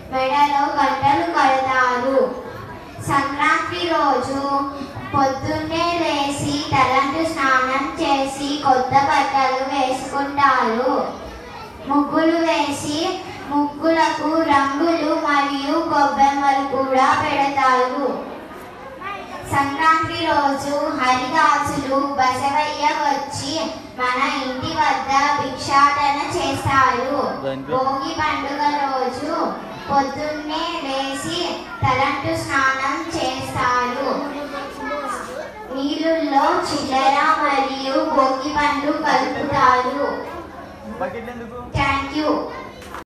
మెడలో గంటలు కడతారు సంక్రాంతి రోజు పొద్దున్నే లేచి తలంటు స్నానం చేసి కొత్త బట్టలు వేసుకుంటారు ముగ్గులు వేసి ముగ్గులకు రంగులు మరియు గొబ్బెమ్మలు కూడా పెడతారు సంక్రాంతి రోజు హరిదాసులు బసవయ్య వచ్చి మన ఇంటి వద్ద భిక్షాటన చేస్తారు భోగి పండుగ రోజు పొద్దున్నే లేచి తలంటు స్నానం చేస్తారు నీళ్ళల్లో చిల్లర మరియు భోగి పండ్లు కలుపుతారు బకెట్ ఎందుకు థ్యాంక్ యూ